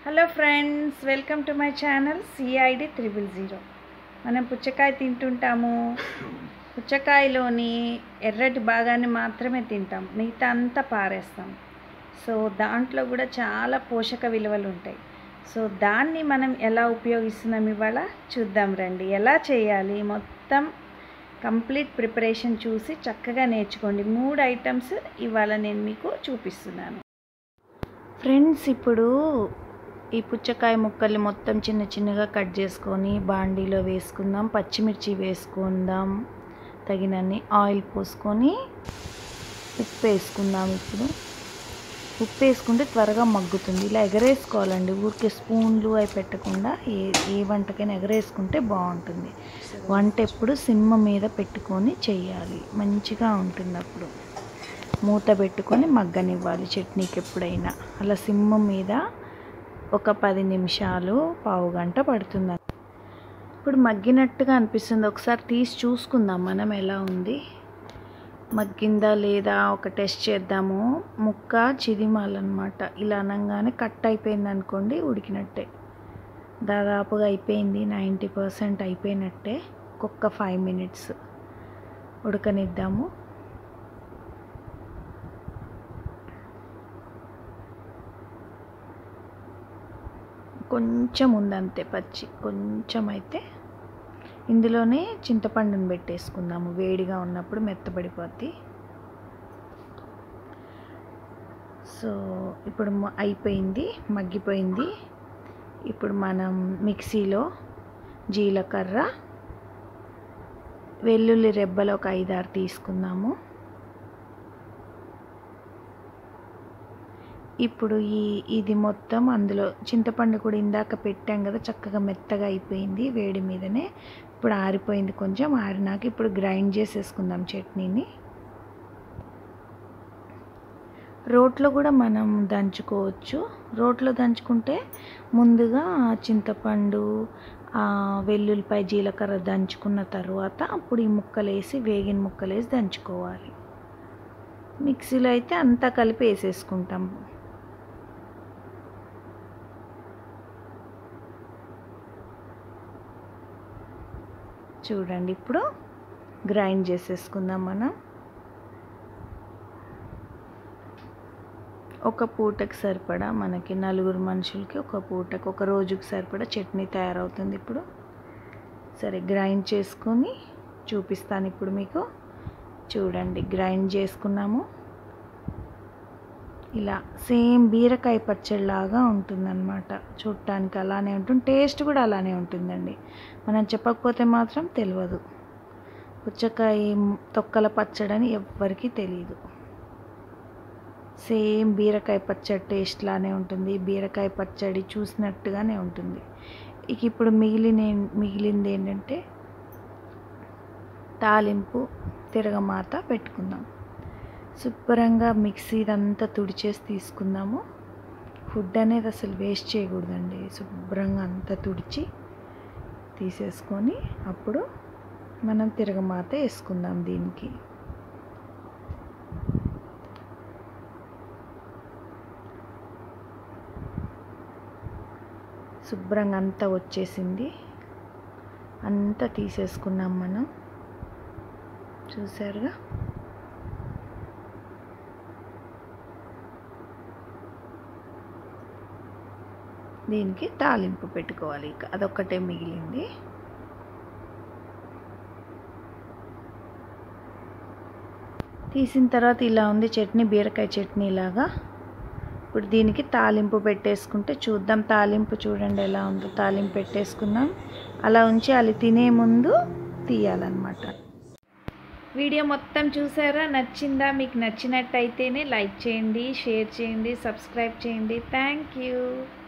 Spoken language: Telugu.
hello friends welcome to my channel CID triple zero మనం పుచ్చకాయ తింటుంటాము పుచ్చకాయలోని ఎర్రటి భాగాన్ని మాత్రమే తింటాం మిగతా అంతా పారేస్తాం సో దాంట్లో కూడా చాలా పోషక విలువలు ఉంటాయి సో దాన్ని మనం ఎలా ఉపయోగిస్తున్నాం ఇవాళ చూద్దాం రండి ఎలా చేయాలి మొత్తం కంప్లీట్ ప్రిపరేషన్ చూసి చక్కగా నేర్చుకోండి మూడు ఐటమ్స్ ఇవాళ నేను మీకు చూపిస్తున్నాను ఫ్రెండ్స్ ఇప్పుడు ఈ పుచ్చకాయ ముక్కల్ని మొత్తం చిన్న చిన్నగా కట్ చేసుకొని బాండీలో వేసుకుందాం పచ్చిమిర్చి వేసుకుందాం తగినన్ని ఆయిల్ పోసుకొని ఉప్పు వేసుకుందాం ఇప్పుడు ఉప్పు వేసుకుంటే త్వరగా మగ్గుతుంది ఇలా ఎగరేసుకోవాలండి ఊరికే స్పూన్లు అవి పెట్టకుండా ఏ ఏ వంటకైనా ఎగరేసుకుంటే బాగుంటుంది వంట ఎప్పుడు సిమ్మ మీద పెట్టుకొని చేయాలి మంచిగా ఉంటుంది అప్పుడు మూత పెట్టుకొని మగ్గనివ్వాలి చట్నీకి ఎప్పుడైనా అలా సిమ్మ మీద ఒక పది నిమిషాలు పావు గంట పడుతుంది ఇప్పుడు మగ్గినట్టుగా అనిపిస్తుంది ఒకసారి తీసి చూసుకుందాం మనం ఎలా ఉంది మగ్గిందా లేదా ఒక టెస్ట్ చేద్దాము ముక్క చిదిమాలన్నమాట ఇలా అనగానే కట్ అయిపోయింది అనుకోండి ఉడికినట్టే దాదాపుగా అయిపోయింది నైంటీ పర్సెంట్ అయిపోయినట్టే ఒక్క ఫైవ్ మినిట్స్ ఉడకనిద్దాము కొంచెం ఉందంతే పచ్చి కొంచెం అయితే ఇందులోనే చింతపండుని పెట్టేసుకుందాము వేడిగా ఉన్నప్పుడు మెత్తబడిపోద్ది సో ఇప్పుడు అయిపోయింది మగ్గిపోయింది ఇప్పుడు మనం మిక్సీలో జీలకర్ర వెల్లుల్లి రెబ్బలు ఒక ఐదారు తీసుకుందాము ఇప్పుడు ఈ ఇది మొత్తం అందులో చింతపండు కూడా ఇందాక పెట్టాం కదా చక్కగా మెత్తగా అయిపోయింది వేడి మీదనే ఇప్పుడు ఆరిపోయింది కొంచెం ఆరినాక ఇప్పుడు గ్రైండ్ చేసేసుకుందాం చట్నీని రోట్లో కూడా మనం దంచుకోవచ్చు రోట్లో దంచుకుంటే ముందుగా చింతపండు వెల్లుల్లిపాయ జీలకర్ర దంచుకున్న తర్వాత అప్పుడు ఈ ముక్కలు వేసి వేగిన ముక్కలు వేసి దంచుకోవాలి మిక్సీలో అయితే అంతా కలిపి వేసేసుకుంటాం చూడండి ఇప్పుడు గ్రైండ్ చేసేసుకుందాం మనం ఒక పూటకి సరిపడా మనకి నలుగురు మనుషులకి ఒక పూటకి ఒక రోజుకి సరిపడా చట్నీ తయారవుతుంది ఇప్పుడు సరే గ్రైండ్ చేసుకొని చూపిస్తాను ఇప్పుడు మీకు చూడండి గ్రైండ్ చేసుకున్నాము ఇలా సేమ్ బీరకాయ పచ్చడిలాగా ఉంటుందన్నమాట చూడటానికి అలానే ఉంటుంది టేస్ట్ కూడా అలానే ఉంటుందండి మనం చెప్పకపోతే మాత్రం తెలియదు పుచ్చకాయ తొక్కల పచ్చడని ఎవ్వరికీ తెలియదు సేమ్ బీరకాయ పచ్చడి టేస్ట్ లానే ఉంటుంది బీరకాయ పచ్చడి చూసినట్టుగానే ఉంటుంది ఇక ఇప్పుడు మిగిలిన మిగిలింది ఏంటంటే తాలింపు తిరగమాత పెట్టుకుందాం శుభ్రంగా మిక్సీ ఇదంతా తుడిచేసి తీసుకుందాము ఫుడ్ అనేది అసలు వేస్ట్ చేయకూడదండి శుభ్రంగా అంతా తుడిచి తీసేసుకొని అప్పుడు మనం తిరగమాత వేసుకుందాం దీనికి శుభ్రంగా అంతా వచ్చేసింది అంతా తీసేసుకున్నాం మనం చూసారుగా దీనికి తాలింపు పెట్టుకోవాలి ఇక అదొక్కటే మిగిలింది తీసిన తర్వాత ఇలా ఉంది చట్నీ బీరకాయ చట్నీ లాగా ఇప్పుడు దీనికి తాలింపు పెట్టేసుకుంటే చూద్దాం తాలింపు చూడండి ఎలా ఉందో తాలింపు పెట్టేసుకుందాం అలా ఉంచి అది తినే ముందు తీయాలన్నమాట వీడియో మొత్తం చూసారా నచ్చిందా మీకు నచ్చినట్టయితేనే లైక్ చేయండి షేర్ చేయండి సబ్స్క్రైబ్ చేయండి థ్యాంక్ యూ